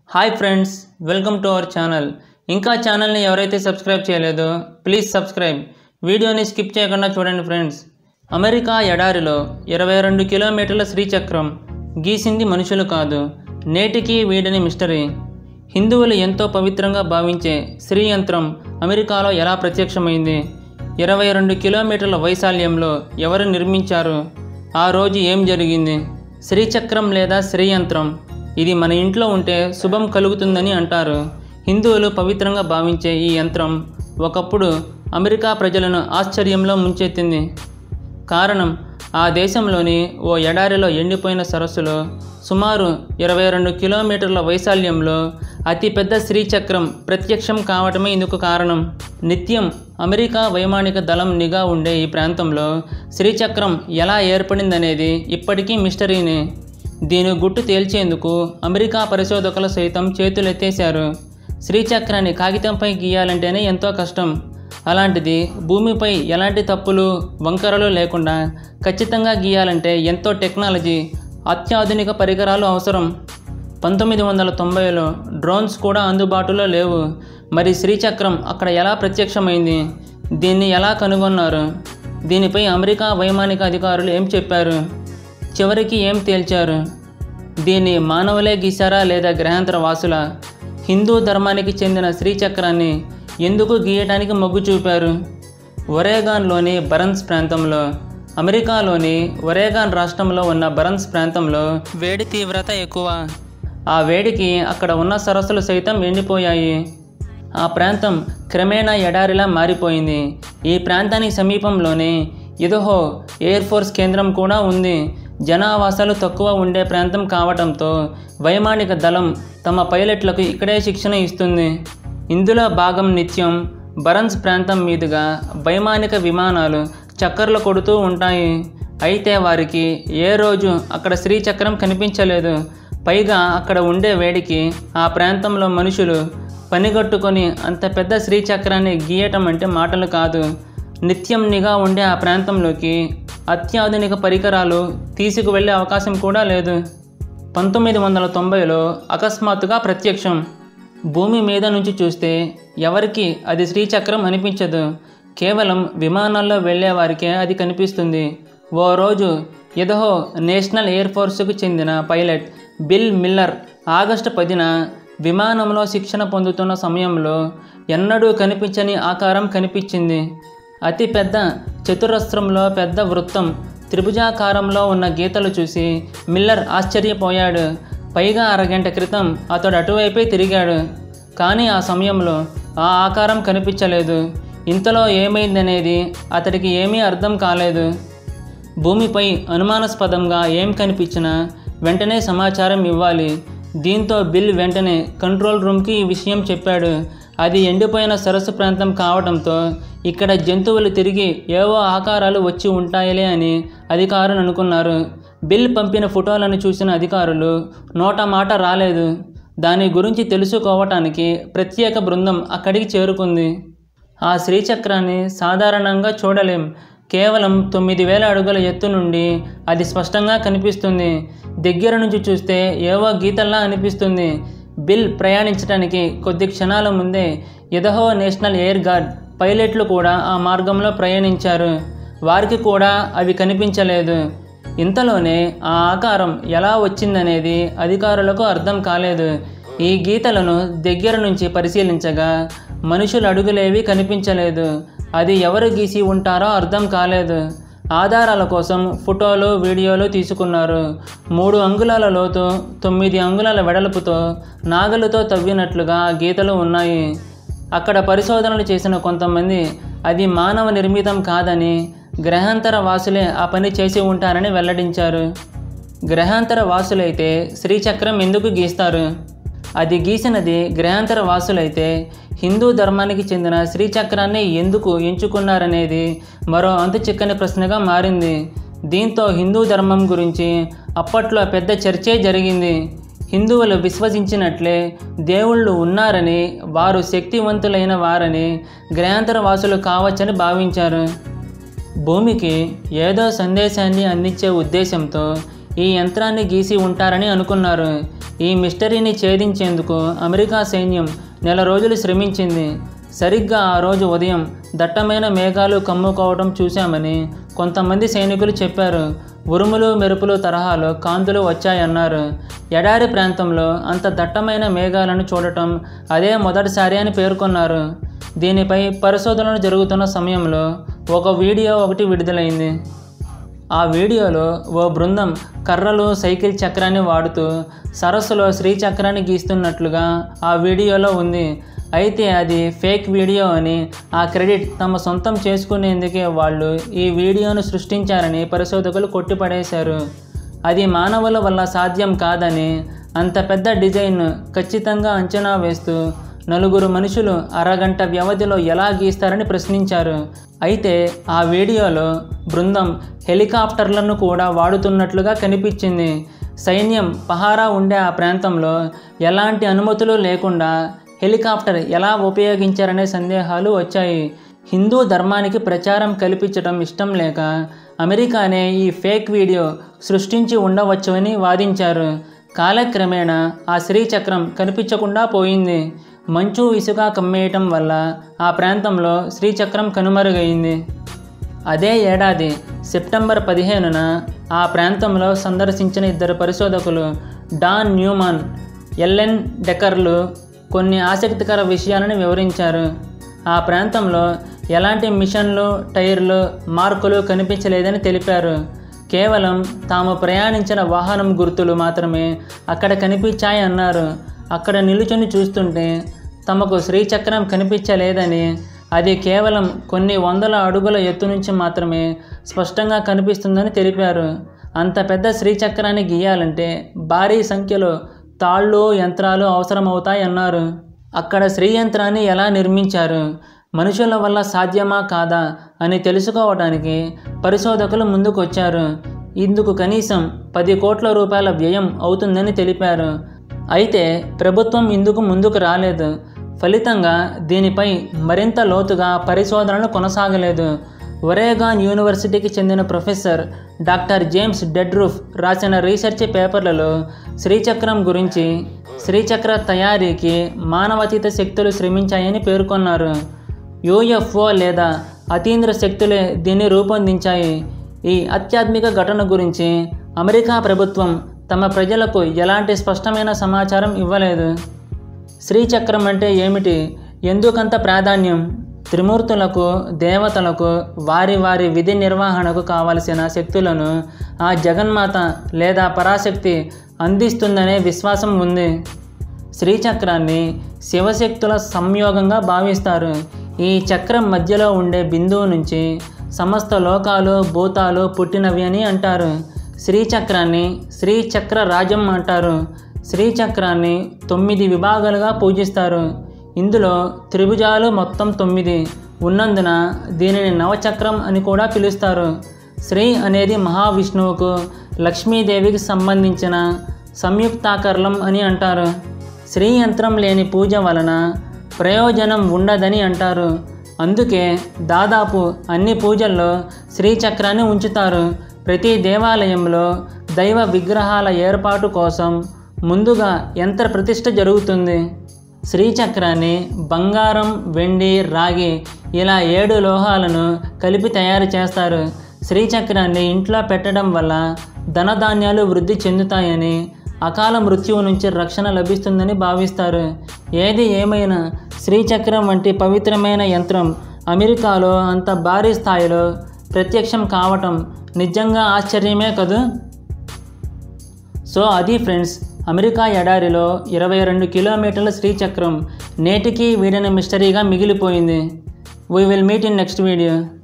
hi friends welcome to our channel ఇంకా ఛానల్ని ఎవరైతే సబ్స్క్రైబ్ చేయలేదో ప్లీజ్ సబ్స్క్రైబ్ వీడియోని స్కిప్ చేయకుండా చూడండి ఫ్రెండ్స్ అమెరికా ఎడారిలో ఇరవై రెండు కిలోమీటర్ల శ్రీచక్రం గీసింది మనుషులు కాదు నేటికి వీడని మిస్టరీ హిందువులు ఎంతో పవిత్రంగా భావించే శ్రీ యంత్రం అమెరికాలో ఎలా ప్రత్యక్షమైంది ఇరవై రెండు కిలోమీటర్ల వైశాల్యంలో ఎవరు నిర్మించారు ఆ రోజు ఏం జరిగింది శ్రీచక్రం లేదా శ్రీయంత్రం ఇది మన ఇంట్లో ఉంటే శుభం కలుగుతుందని అంటారు హిందువులు పవిత్రంగా భావించే ఈ యంత్రం ఒకప్పుడు అమెరికా ప్రజలను ఆశ్చర్యంలో ముంచెత్తింది కారణం ఆ దేశంలోని ఓ ఎడారిలో ఎండిపోయిన సరస్సులో సుమారు ఇరవై రెండు కిలోమీటర్ల వైశాల్యంలో అతిపెద్ద శ్రీచక్రం ప్రత్యక్షం కావటమే ఇందుకు కారణం నిత్యం అమెరికా వైమానిక దళం నిఘా ఉండే ఈ ప్రాంతంలో శ్రీచక్రం ఎలా ఏర్పడిందనేది ఇప్పటికీ మిస్టరీనే దీని గుట్టు తేల్చేందుకు అమెరికా పరిశోధకులు సైతం చేతులెత్తేశారు శ్రీచక్రాన్ని కాగితంపై గీయాలంటేనే ఎంతో కష్టం అలాంటిది భూమిపై ఎలాంటి తప్పులు వంకరలు లేకుండా ఖచ్చితంగా గీయాలంటే ఎంతో టెక్నాలజీ అత్యాధునిక పరికరాలు అవసరం పంతొమ్మిది వందల తొంభైలో డ్రోన్స్ కూడా అందుబాటులో లేవు మరి శ్రీచక్రం అక్కడ ఎలా ప్రత్యక్షమైంది దీన్ని ఎలా కనుగొన్నారు దీనిపై అమెరికా వైమానిక అధికారులు ఏం చెప్పారు చివరికి ఏం తేల్చారు దీన్ని మానవులే గీశారా లేదా గ్రహాంతర వాసుల హిందూ ధర్మానికి చెందిన శ్రీచక్రాన్ని ఎందుకు గీయడానికి మొగ్గు చూపారు ఒరేగాన్లోని బరన్స్ ప్రాంతంలో అమెరికాలోని ఒరేగాన్ రాష్ట్రంలో ఉన్న బరన్స్ ప్రాంతంలో వేడి తీవ్రత ఎక్కువ ఆ వేడికి అక్కడ ఉన్న సరస్సులు సైతం ఎండిపోయాయి ఆ ప్రాంతం క్రమేణా ఎడారిలా మారిపోయింది ఈ ప్రాంతానికి సమీపంలోనే ఇదహో ఎయిర్ ఫోర్స్ కేంద్రం కూడా ఉంది జనావాసాలు తక్కువ ఉండే ప్రాంతం కావటంతో వైమానిక దళం తమ పైలట్లకు ఇక్కడే శిక్షణ ఇస్తుంది ఇందులో భాగం నిత్యం బరన్స్ ప్రాంతం మీదుగా వైమానిక విమానాలు చక్కర్లు కొడుతూ ఉంటాయి అయితే వారికి ఏ రోజు అక్కడ శ్రీచక్రం కనిపించలేదు పైగా అక్కడ ఉండే వేడికి ఆ ప్రాంతంలో మనుషులు పనిగట్టుకొని అంత పెద్ద శ్రీచక్రాన్ని గీయటం అంటే మాటలు కాదు నిత్యం నిఘా ఉండే ఆ ప్రాంతంలోకి అత్యాధునిక పరికరాలు తీసుకువెళ్ళే అవకాశం కూడా లేదు పంతొమ్మిది వందల తొంభైలో అకస్మాత్తుగా ప్రత్యక్షం భూమి మీద నుంచి చూస్తే ఎవరికి అది శ్రీచక్రం అనిపించదు కేవలం విమానాల్లో వెళ్ళే వారికే అది కనిపిస్తుంది ఓ రోజు ఎదహో నేషనల్ ఎయిర్ ఫోర్స్కు చెందిన పైలట్ బిల్ మిల్లర్ ఆగస్టు పదిన విమానంలో శిక్షణ పొందుతున్న సమయంలో ఎన్నడూ కనిపించని ఆకారం కనిపించింది అతి పెద్ద చతురస్రంలో పెద్ద వృత్తం త్రిభుజాకారంలో ఉన్న గీతలు చూసి మిల్లర్ ఆశ్చర్యపోయాడు పైగా అరగంట క్రితం అతడు అటువైపే తిరిగాడు కానీ ఆ సమయంలో ఆ ఆకారం కనిపించలేదు ఇంతలో ఏమైందనేది అతడికి ఏమీ అర్థం కాలేదు భూమిపై అనుమానాస్పదంగా ఏం కనిపించినా వెంటనే సమాచారం ఇవ్వాలి దీంతో బిల్ వెంటనే కంట్రోల్ రూమ్కి ఈ విషయం చెప్పాడు అది ఎండిపోయిన సరస్సు ప్రాంతం కావడంతో ఇక్కడ జంతువులు తిరిగి ఏవో ఆకారాలు వచ్చి ఉంటాయిలే అని అధికారులు అనుకున్నారు బిల్ పంపిన ఫోటోలను చూసిన అధికారులు నోట మాట రాలేదు దాని గురించి తెలుసుకోవటానికి ప్రత్యేక బృందం అక్కడికి చేరుకుంది ఆ శ్రీచక్రాన్ని సాధారణంగా చూడలేం కేవలం తొమ్మిది వేల అడుగుల ఎత్తు నుండి అది స్పష్టంగా కనిపిస్తుంది దగ్గర నుంచి చూస్తే ఏవో గీతల్లా అనిపిస్తుంది బిల్ ప్రయాణించడానికి కొద్ది క్షణాల ముందే ఎదహో నేషనల్ ఎయిర్ గార్డ్ పైలట్లు కూడా ఆ మార్గంలో ప్రయాణించారు వారికి కూడా అవి కనిపించలేదు ఇంతలోనే ఆ ఆకారం ఎలా వచ్చిందనేది అధికారులకు అర్థం కాలేదు ఈ గీతలను దగ్గర నుంచి పరిశీలించగా మనుషుల అడుగులేవి కనిపించలేదు అది ఎవరు గీసి ఉంటారో అర్థం కాలేదు ఆధారాల కోసం ఫోటోలు వీడియోలు తీసుకున్నారు మూడు అంగుళాల లోతు తొమ్మిది అంగుళాల వెడల్పుతో నాగలతో తవ్వినట్లుగా ఆ గీతలు ఉన్నాయి అక్కడ పరిశోధనలు చేసిన కొంతమంది అది మానవ నిర్మితం కాదని గ్రహాంతర వాసులే ఆ పని చేసి ఉంటారని వెల్లడించారు గ్రహాంతర వాసులైతే శ్రీచక్రం ఎందుకు గీస్తారు అది గీసినది గ్రహాంతర వాసులైతే హిందూ ధర్మానికి చెందిన శ్రీచక్రాన్ని ఎందుకు ఎంచుకున్నారనేది మరో అంతు చిక్కని ప్రశ్నగా మారింది దీంతో హిందూ ధర్మం గురించి అప్పట్లో పెద్ద చర్చే జరిగింది హిందువులు విశ్వసించినట్లే దేవుళ్ళు ఉన్నారని వారు శక్తివంతులైన వారని గ్రహాంతర వాసులు కావచ్చని భావించారు భూమికి ఏదో సందేశాన్ని అందించే ఉద్దేశంతో ఈ యంత్రాన్ని గీసి ఉంటారని అనుకున్నారు ఈ మిస్టరీని ఛేదించేందుకు అమెరికా సైన్యం నెల రోజులు శ్రమించింది సరిగ్గా ఆ రోజు ఉదయం దట్టమైన మేఘాలు కమ్ముకోవడం చూశామని కొంతమంది సైనికులు చెప్పారు ఉరుములు మెరుపులు తరహాలో కాంతులు వచ్చాయన్నారు ఎడారి ప్రాంతంలో అంత దట్టమైన మేఘాలను చూడటం అదే మొదటిసారి అని పేర్కొన్నారు దీనిపై పరిశోధనలు జరుగుతున్న సమయంలో ఒక వీడియో ఒకటి విడుదలైంది ఆ వీడియోలో ఓ బృందం కర్రలు సైకిల్ చక్రాన్ని వాడుతూ సరస్సులో శ్రీచక్రాన్ని గీస్తున్నట్లుగా ఆ వీడియోలో ఉంది అయితే అది ఫేక్ వీడియో అని ఆ క్రెడిట్ తమ సొంతం చేసుకునేందుకే వాళ్ళు ఈ వీడియోను సృష్టించారని పరిశోధకులు కొట్టిపడేశారు అది మానవుల వల్ల సాధ్యం కాదని అంత పెద్ద డిజైన్ ఖచ్చితంగా అంచనా వేస్తూ నలుగురు మనుషులు అరగంట వ్యవధిలో ఎలా గీస్తారని ప్రశ్నించారు అయితే ఆ వీడియోలో బృందం హెలికాప్టర్లను కూడా వాడుతున్నట్లుగా కనిపించింది సైన్యం పహారా ఉండే ఆ ప్రాంతంలో ఎలాంటి అనుమతులు లేకుండా హెలికాప్టర్ ఎలా ఉపయోగించారనే సందేహాలు వచ్చాయి హిందూ ధర్మానికి ప్రచారం కల్పించడం ఇష్టం లేక అమెరికానే ఈ ఫేక్ వీడియో సృష్టించి ఉండవచ్చని వాదించారు కాలక్రమేణా ఆ శ్రీచక్రం కనిపించకుండా పోయింది మంచు ఇసుక కమ్మేయటం వల్ల ఆ ప్రాంతంలో శ్రీచక్రం కనుమరుగైంది అదే ఏడాది సెప్టెంబర్ పదిహేనున ఆ ప్రాంతంలో సందర్శించిన ఇద్దరు పరిశోధకులు డాన్ న్యూమాన్ ఎల్ఎన్ డెకర్లు కొన్ని ఆసక్తికర విషయాలను వివరించారు ఆ ప్రాంతంలో ఎలాంటి మిషన్లు టైర్లు మార్కులు కనిపించలేదని తెలిపారు కేవలం తాము ప్రయాణించిన వాహనం గుర్తులు మాత్రమే అక్కడ కనిపించాయి అన్నారు అక్కడ నిలుచుని చూస్తుంటే తమకు శ్రీచక్రం కనిపించలేదని అది కేవలం కొన్ని వందల అడుగుల ఎత్తు నుంచి మాత్రమే స్పష్టంగా కనిపిస్తుందని తెలిపారు అంత పెద్ద శ్రీచక్రాన్ని గీయాలంటే భారీ సంఖ్యలో తాళ్ళు యంత్రాలు అవసరమవుతాయి అన్నారు అక్కడ శ్రీ యంత్రాన్ని ఎలా నిర్మించారు మనుషుల వల్ల సాధ్యమా కాదా అని తెలుసుకోవడానికి పరిశోధకులు ముందుకొచ్చారు ఇందుకు కనీసం పది కోట్ల రూపాయల వ్యయం అవుతుందని తెలిపారు అయితే ప్రభుత్వం ఇందుకు ముందుకు రాలేదు ఫలితంగా దీనిపై మరింత లోతుగా పరిశోధనలు కొనసాగలేదు ఒరేగాన్ యూనివర్సిటీకి చెందిన ప్రొఫెసర్ డాక్టర్ జేమ్స్ డెడ్రూఫ్ రాసిన రీసెర్చ్ పేపర్లలో శ్రీచక్రం గురించి శ్రీచక్ర తయారీకి మానవతీత శక్తులు శ్రమించాయని పేర్కొన్నారు యూఎఫ్ఓ లేదా అతీంద్ర శక్తులే దీన్ని రూపొందించాయి ఈ ఆధ్యాత్మిక ఘటన గురించి అమెరికా ప్రభుత్వం తమ ప్రజలకు ఎలాంటి స్పష్టమైన సమాచారం ఇవ్వలేదు శ్రీచక్రం అంటే ఏమిటి ఎందుకంత ప్రాధాన్యం త్రిమూర్తులకు దేవతలకు వారి వారి విధి నిర్వహణకు కావలసిన శక్తులను ఆ జగన్మాత లేదా పరాశక్తి అందిస్తుందనే విశ్వాసం ఉంది శ్రీచక్రాన్ని శివశక్తుల సంయోగంగా భావిస్తారు ఈ చక్రం మధ్యలో ఉండే బిందువు నుంచి సమస్త లోకాలు భూతాలు పుట్టినవి అని అంటారు శ్రీచక్రాన్ని శ్రీచక్ర రాజం అంటారు శ్రీచక్రాన్ని తొమ్మిది విభాగాలుగా పూజిస్తారు ఇందులో త్రిభుజాలు మొత్తం తొమ్మిది ఉన్నందున దీనిని నవచక్రం అని కూడా పిలుస్తారు శ్రీ అనేది మహావిష్ణువుకు లక్ష్మీదేవికి సంబంధించిన సంయుక్తాకర్లం అని అంటారు శ్రీ యంత్రం లేని పూజ వలన ప్రయోజనం ఉండదని అంటారు అందుకే దాదాపు అన్ని పూజల్లో శ్రీచక్రాన్ని ఉంచుతారు ప్రతి దేవాలయంలో దైవ విగ్రహాల ఏర్పాటు కోసం ముందుగా యంత్ర ప్రతిష్ఠ జరుగుతుంది శ్రీచక్రాన్ని బంగారం వెండి రాగి ఇలా ఏడు లోహాలను కలిపి తయారు చేస్తారు శ్రీచక్రాన్ని ఇంట్లో పెట్టడం వల్ల ధనధాన్యాలు వృద్ధి చెందుతాయని అకాల మృత్యువు నుంచి రక్షణ లభిస్తుందని భావిస్తారు ఏది ఏమైనా శ్రీచక్రం వంటి పవిత్రమైన యంత్రం అమెరికాలో అంత భారీ స్థాయిలో ప్రత్యక్షం కావటం నిజంగా ఆశ్చర్యమే కదూ సో అది ఫ్రెండ్స్ అమెరికా ఎడారిలో ఇరవై రెండు కిలోమీటర్ల శ్రీచక్రం నేటికి వీడని మిస్టరీగా మిగిలిపోయింది we will meet in next video